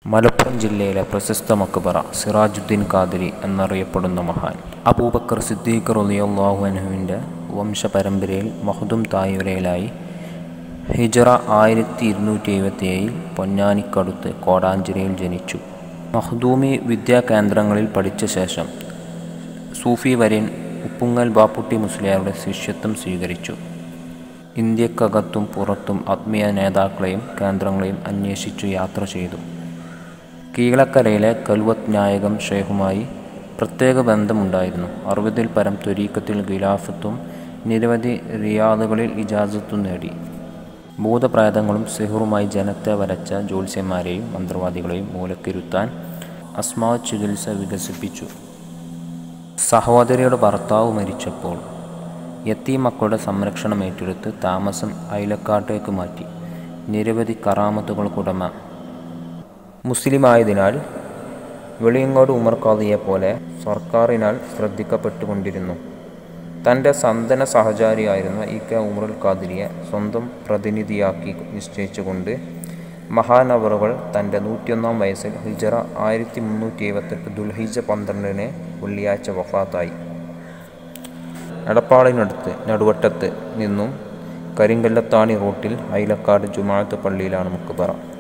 മലപ്പുറം ജില്ലയിലെ പ്രശസ്ത മക്ബറ സിറാജുദ്ദീൻ ഖാദിരി എന്നറിയപ്പെടുന്ന മഹാൻ അബൂബക്കർ സിദ്ദീഖ് റളിയല്ലാഹു അൻഹുവിൻ്റെ വംശപരമ്പരയിൽ മഹ്ദും തായ്വരയിലായി ഹിജറ ആയിരത്തി ഇരുന്നൂറ്റി എഴുപത്തിയേഴിൽ പൊന്നാനിക്കടുത്ത് കോടാഞ്ചിറയിൽ ജനിച്ചു മഖ്ദൂമി വിദ്യാകേന്ദ്രങ്ങളിൽ പഠിച്ച ശേഷം സൂഫി വര്യൻ ഉപ്പുങ്ങൽ ബാപ്പുട്ടി മുസ്ലിയാരുടെ ശിഷ്യത്വം സ്വീകരിച്ചു ഇന്ത്യക്കകത്തും പുറത്തും ആത്മീയ നേതാക്കളെയും കേന്ദ്രങ്ങളെയും അന്വേഷിച്ചു യാത്ര ചെയ്തു കീഴക്കരയിലെ കൽവത്ത് നായകം ഷെയ്ഖുമായി പ്രത്യേക ബന്ധമുണ്ടായിരുന്നു അറുപതിൽ പരം ത്വരീക്കത്തിൽ ഖിലാഫത്തും നിരവധി റിയാദുകളിൽ ഇജാസത്തും നേടി ഭൂതപ്രേതങ്ങളും സിഹറുമായി ജനത്തെ വരച്ച ജ്യോത്സ്യന്മാരെയും മന്ത്രവാദികളെയും മൂലക്കിരുത്താൻ അസ്മാ ചികിത്സ വികസിപ്പിച്ചു സഹോദരിയുടെ ഭർത്താവ് മരിച്ചപ്പോൾ യത്തീം മക്കളുടെ സംരക്ഷണം ഏറ്റെടുത്ത് താമസം അയലക്കാട്ടേക്ക് മാറ്റി നിരവധി കറാമത്തുകൾക്കുടമ മുസ്ലിമായതിനാൽ വെളിയങ്ങോട് ഉമർ ഖാദിയെ പോലെ സർക്കാരിനാൽ ശ്രദ്ധിക്കപ്പെട്ടുകൊണ്ടിരുന്നു തൻ്റെ സന്തന സഹചാരിയായിരുന്ന ഇ കെ ഉമറുൽ ഖാദിരിയെ സ്വന്തം പ്രതിനിധിയാക്കി നിശ്ചയിച്ചുകൊണ്ട് മഹാനവറുകൾ തൻ്റെ നൂറ്റിയൊന്നാം വയസ്സിൽ ഹിജറ ആയിരത്തി മുന്നൂറ്റി എഴുപത്തെട്ട് ദുൽഹിജ പന്ത്രണ്ടിന് വെള്ളിയാഴ്ച വഫാത്തായി എടപ്പാളിനടുത്ത് നടുവട്ടത്ത് നിന്നും കരിങ്കല്ലത്താണി റൂട്ടിൽ ഐലക്കാട് ജുമാഅത്ത് പള്ളിയിലാണ് മുക്കുപറ